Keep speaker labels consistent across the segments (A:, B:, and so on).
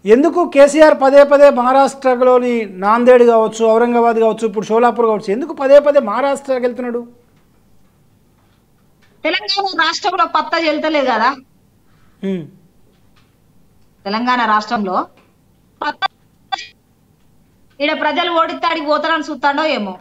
A: ఎందుకు కేసీఆర్ పదే పదే మహారాష్ట్రలోని నాందేడ్ కావచ్చు ఔరంగాబాద్ కావచ్చు ఇప్పుడు షోలాపూర్ కావచ్చు ఎందుకు పదే పదే మహారాష్ట్రకి వెళ్తున్నాడు
B: తెలంగాణ రాష్ట్రంలో పత్తా చెల్తలేదు కదా
A: ఉమ్.
B: తెలంగాణ రాష్ట్రంలో పత్తా ఈడ ప్రజలు ఓడితే ఆడికి పోతారని చూస్తాడో ఏమో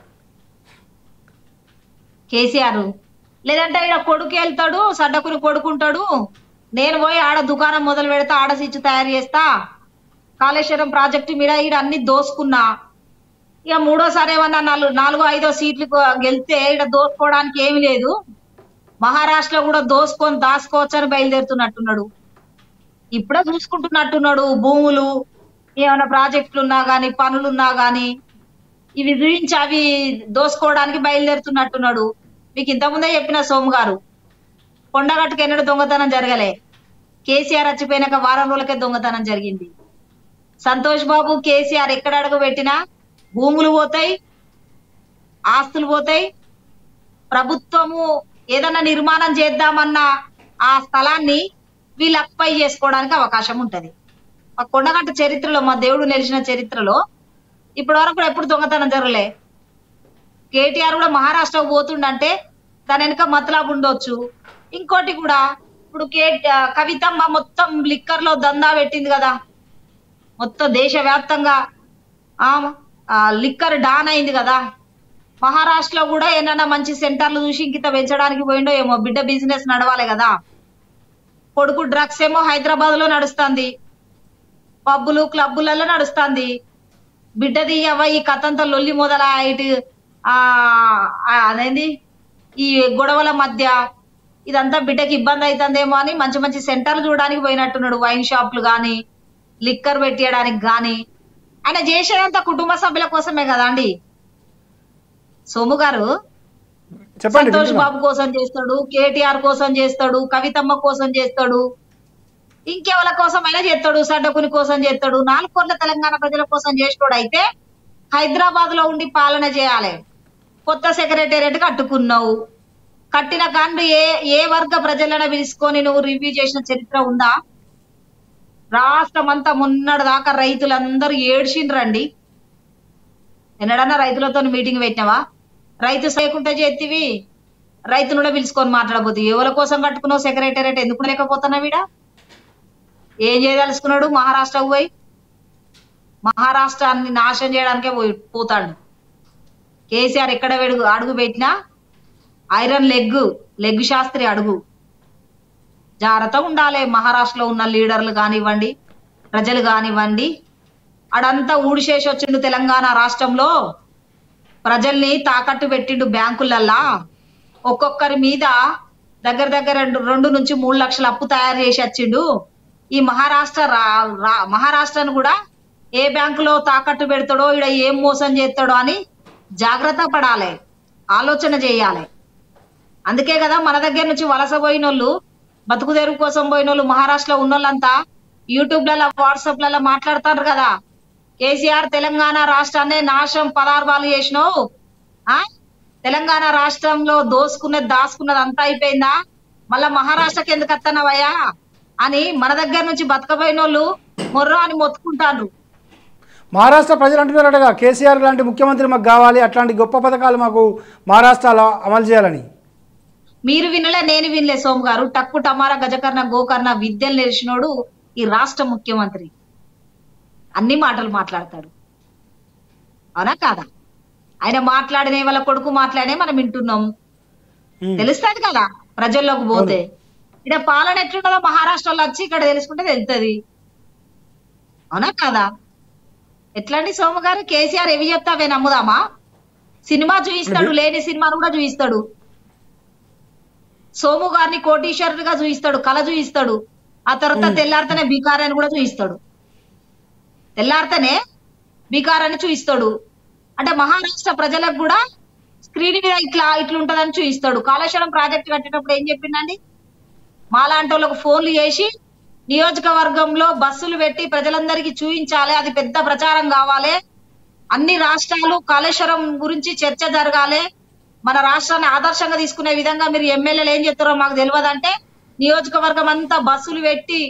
B: కేసీఆర్ లేదంటే ఈడ కొడుకు వెళ్తాడు సడ్డకుని కొడుకుంటాడు నేను పోయి ఆడ దుకాణం మొదలు పెడతా ఆడ సిచ్చు తయారు చేస్తా కాళేశ్వరం ప్రాజెక్టు మీద ఈడ అన్ని దోసుకున్నా ఇక మూడోసారి ఏమన్నా నాలుగు నాలుగో ఐదో సీట్లు గెలిస్తే ఈడ దోసుకోవడానికి ఏమీ లేదు మహారాష్ట్ర కూడా దోసుకొని దాచుకోవచ్చు అని బయలుదేరుతున్నట్టున్నాడు ఇప్పుడే చూసుకుంటున్నట్టున్నాడు భూములు ఏమైనా ప్రాజెక్టులు ఉన్నా గానీ పనులున్నా గానీ ఇవి గురించి అవి దోసుకోవడానికి బయలుదేరుతున్నట్టున్నాడు మీకు ఇంతకుముందే చెప్పిన సోము గారు కొండగట్టుకు ఎన్నడూ దొంగతనం జరగలే కేసీఆర్ చచ్చిపోయినాక వారం రోజులకే దొంగతనం జరిగింది సంతోష్ బాబు కేసీఆర్ ఎక్కడ అడుగు పెట్టినా భూములు పోతాయి ఆస్తులు పోతాయి ప్రభుత్వము ఏదన్నా నిర్మాణం చేద్దామన్న ఆ స్థలాన్ని వీళ్ళు అక్పై చేసుకోవడానికి అవకాశం ఉంటది ఆ కొండగట్ట చరిత్రలో మా దేవుడు నిలిచిన చరిత్రలో ఇప్పటి వరకు ఎప్పుడు దొంగతనం జరగలే కేటీఆర్ కూడా మహారాష్ట్రకు పోతుండంటే దాని వెనక మతలాబు ఉండొచ్చు ఇంకోటి కూడా ఇప్పుడు కే ఆ, కవితమ్మ మొత్తం లిక్కర్ లో దందా పెట్టింది కదా మొత్తం దేశవ్యాప్తంగా ఆ ఆ, లిక్కర్ డాన్ అయింది కదా మహారాష్ట్రలో కూడా ఏమన్నా మంచి సెంటర్లు చూసి ఇంకిత పెంచడానికి పోయిండో ఏమో బిడ్డ బిజినెస్ నడవాలి కదా కొడుకు డ్రగ్స్ ఏమో హైదరాబాద్ లో నడుస్తుంది పబ్బులు క్లబ్బులలో నడుస్తుంది బిడ్డది అవ్వ ఈ కథంతా లొల్లి మొదల ఇటు ఆ ఆ, అదేంది ఈ గొడవల మధ్య ఇదంతా బిడ్డకి ఇబ్బంది అవుతుందేమో అని మంచి మంచి సెంటర్లు చూడడానికి పోయినట్టున్నాడు వైన్ షాపులు గాని లిక్కర్ పెట్టియడానికి గాని ఆయన చేసేదంతా కుటుంబ సభ్యుల కోసమే కదా అండి సోము గారు
A: చెప్పండి
B: సంతోష్
A: వింటున్నా.
B: బాబు కోసం చేస్తాడు కేటీఆర్ కోసం చేస్తాడు కవితమ్మ కోసం చేస్తాడు ఇంకెవల కోసం అయినా చేస్తాడు సడ్డకుని కోసం చేస్తాడు నాలుగు కోట్ల తెలంగాణ ప్రజల కోసం చేసినోడు అయితే హైదరాబాద్ లో ఉండి పాలన చేయాలి కొత్త సెక్రటేరియట్ కట్టుకున్నావు కట్టిన కాండు ఏ ఏ వర్గ ప్రజలను పిలుచుకొని నువ్వు రివ్యూ చేసిన చరిత్ర ఉందా రాష్ట్రం అంతా మొన్నటి దాకా రైతులందరూ ఏడ్చిండ్రండి ఎన్నడన్నా రైతులతో మీటింగ్ పెట్టినావా రైతు చేయకుంటే చేతివి రైతును కూడా పిలుచుకొని మాట్లాడబోతు ఎవరి కోసం కట్టుకున్నావు సెక్రటేరియట్ ఎందుకు లేకపోతున్నావు వీడ ఏం చేయదలుచుకున్నాడు మహారాష్ట్రకు పోయి మహారాష్ట్రాన్ని నాశనం చేయడానికే పోయి పోతాడు కేసీఆర్ ఎక్కడ వెడుగు అడుగు పెట్టినా ఐరన్ లెగ్ లెగ్ శాస్త్రి అడుగు జాగ్రత్తగా ఉండాలి మహారాష్ట్రలో ఉన్న లీడర్లు కానివ్వండి ప్రజలు కానివ్వండి అడంతా ఊడిచేసి వచ్చిండు తెలంగాణ రాష్ట్రంలో ప్రజల్ని తాకట్టు పెట్టిండు బ్యాంకులల్లా ఒక్కొక్కరి మీద దగ్గర దగ్గర రెండు రెండు నుంచి మూడు లక్షల అప్పు తయారు చేసి వచ్చిండు ఈ మహారాష్ట్ర రా- రా- మహారాష్ట్రను కూడా ఏ బ్యాంకులో తాకట్టు పెడతాడో ఈడ ఏం మోసం చేస్తాడో అని జాగ్రత్త పడాలి ఆలోచన చేయాలి అందుకే కదా మన దగ్గర నుంచి వలస పోయిన వాళ్ళు బతుకు తెరువు కోసం పోయిన వాళ్ళు మహారాష్ట్రలో ఉన్న వాళ్ళంతా యూట్యూబ్లలో వాట్సాప్లలో మాట్లాడతారు కదా కేసీఆర్ తెలంగాణ రాష్ట్రాన్ని నాశనం పదార్థాలు చేసినావు ఆ తెలంగాణ రాష్ట్రంలో దోసుకున్నది దాసుకున్నది అంతా అయిపోయిందా మళ్ళా మహారాష్ట్రకి ఎందుకు వస్తున్నావయ్యా అని మన దగ్గర నుంచి బతకపోయిన వాళ్ళు మొర్రో అని మొత్తుకుంటారు
A: మహారాష్ట్ర ప్రజలు అంటున్నారటగా కేసీఆర్ లాంటి ముఖ్యమంత్రి మాకు కావాలి అట్లాంటి గొప్ప పథకాలు మాకు మహారాష్ట్రలో అమలు చేయాలని
B: మీరు వినలే నేను వినలే సోము గారు టక్కు టమారా గజకర్ణ గోకర్ణ విద్యలు నేర్చినోడు ఈ రాష్ట్ర ముఖ్యమంత్రి అన్ని మాటలు మాట్లాడతాడు అవునా కాదా ఆయన మాట్లాడినే వాళ్ళ కొడుకు మాట్లాడే మనం వింటున్నాం
A: ఉమ్.
B: తెలుస్తుంది కదా ప్రజల్లోకి పోతే ఇక్కడ పాలన ఎట్లుంటుందో మహారాష్ట్రలో వచ్చి ఇక్కడ తెలుసుకుంటే తెలుస్తుంది అవునా కాదా ఎట్లాంటి సోము గారు కేసీఆర్ ఏవి చెప్తావే నమ్ముదామా సినిమా చూపిస్తాడు లేని సినిమాను కూడా చూపిస్తాడు సోము గారిని కోటీశ్వరుడిగా చూపిస్తాడు కళ చూపిస్తాడు ఆ తర్వాత తెల్లారితేనే బీకారాన్ని కూడా చూపిస్తాడు తెల్లారితేనే బీకారాన్ని చూపిస్తాడు అంటే మహారాష్ట్ర ప్రజలకు కూడా స్క్రీన్ మీద ఇట్లా ఇట్లా ఉంటదని చూపిస్తాడు కాళేశ్వరం ప్రాజెక్ట్ కట్టేటప్పుడు ఏం చెప్పిండండి మాలాంటి వాళ్ళకు ఫోన్లు చేసి నియోజకవర్గంలో బస్సులు పెట్టి ప్రజలందరికీ చూపించాలి అది పెద్ద ప్రచారం కావాలి అన్ని రాష్ట్రాలు కాళేశ్వరం గురించి చర్చ జరగాలి మన రాష్ట్రాన్ని ఆదర్శంగా తీసుకునే విధంగా మీరు ఎమ్మెల్యేలు ఏం చెప్తారో మాకు తెలియదంటే నియోజకవర్గం అంతా బస్సులు పెట్టి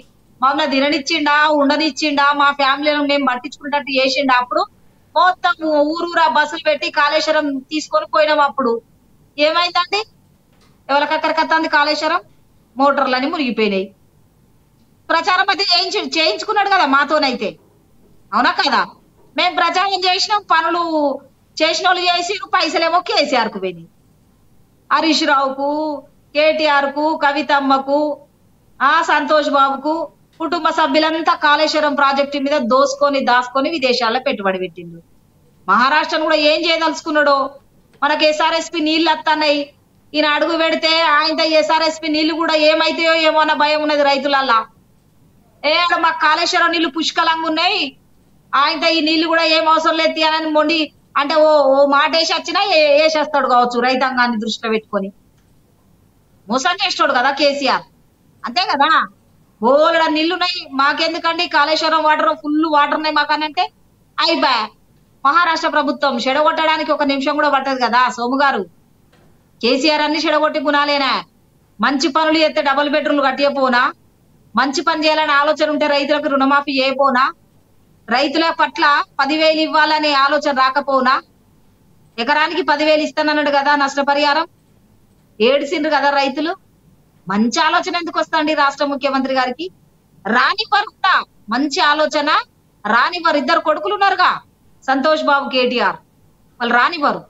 B: మమ్మల్ని తిననిచ్చిండా ఉండనిచ్చిండా మా ఫ్యామిలీలను మేము పట్టించుకున్నట్టు చేసిండా అప్పుడు మొత్తం ఊరూరా బస్సులు పెట్టి కాళేశ్వరం తీసుకొని పోయినాం అప్పుడు ఏమైందండి ఎవరికక్కడికత్తంది కాళేశ్వరం మోటార్లని మునిగిపోయినాయి ప్రచారం అయితే చేయించు చేయించుకున్నాడు కదా మాతోనైతే అవునా కదా మేము ప్రచారం చేసినాం పనులు చేసిన వాళ్ళు చేసి పైసలేమో కేసీఆర్ కు పోయినాయి హరీష్ రావుకు కేటీఆర్ కు కవితమ్మకు ఆ సంతోష్ బాబుకు కుటుంబ సభ్యులంతా కాళేశ్వరం ప్రాజెక్టు మీద దోసుకొని దాసుకొని విదేశాల్లో పెట్టుబడి పెట్టిండు మహారాష్ట్రను కూడా ఏం చేయదలుచుకున్నాడో మనకి ఎస్ఆర్ఎస్పి నీళ్లు వస్తున్నాయి ఈయన అడుగు పెడితే ఆయనతో ఎస్ఆర్ఎస్పి నీళ్లు కూడా ఏమైతాయో ఏమో అన్న భయం ఉన్నది రైతులల్లా ఏ ఆడ మాకు కాళేశ్వరం నీళ్లు పుష్కలంగా ఉన్నాయి ఆయనతో ఈ నీళ్లు కూడా ఏం అవసరం లేదు తీయాలని మొండి అంటే ఓ ఓ మాట వేసి వచ్చినా ఏ- వేసేస్తాడు కావచ్చు రైతాంగాన్ని దృష్టిలో పెట్టుకొని మోసం చేస్తాడు కదా కేసీఆర్ అంతే కదా బోలెడ నీళ్లు ఉన్నాయి మాకెందుకండి కాళేశ్వరం వాటర్ ఫుల్ వాటర్ ఉన్నాయి మాకనంటే అయిపోయా మహారాష్ట్ర ప్రభుత్వం చెడగొట్టడానికి ఒక నిమిషం కూడా పట్టదు కదా సోము గారు కేసీఆర్ అన్ని చెడగొట్టి గుణాలేనా మంచి పనులు చేస్తే డబుల్ బెడ్రూమ్లు కట్టియపోనా మంచి పని చేయాలని ఆలోచన ఉంటే రైతులకు రుణమాఫీ చేయపోనా రైతుల పట్ల పదివేలు ఇవ్వాలనే ఆలోచన రాకపోనా ఎకరానికి పదివేలు ఇస్తానన్నాడు కదా నష్టపరిహారం ఏడిసిండ్రు కదా రైతులు మంచి ఆలోచన ఎందుకు వస్తుంది రాష్ట్ర ముఖ్యమంత్రి గారికి రానివ్వరు కూడా మంచి ఆలోచన రానివ్వరు ఇద్దరు కొడుకులు ఉన్నారుగా సంతోష్ బాబు కేటీఆర్ వాళ్ళు రానివ్వరు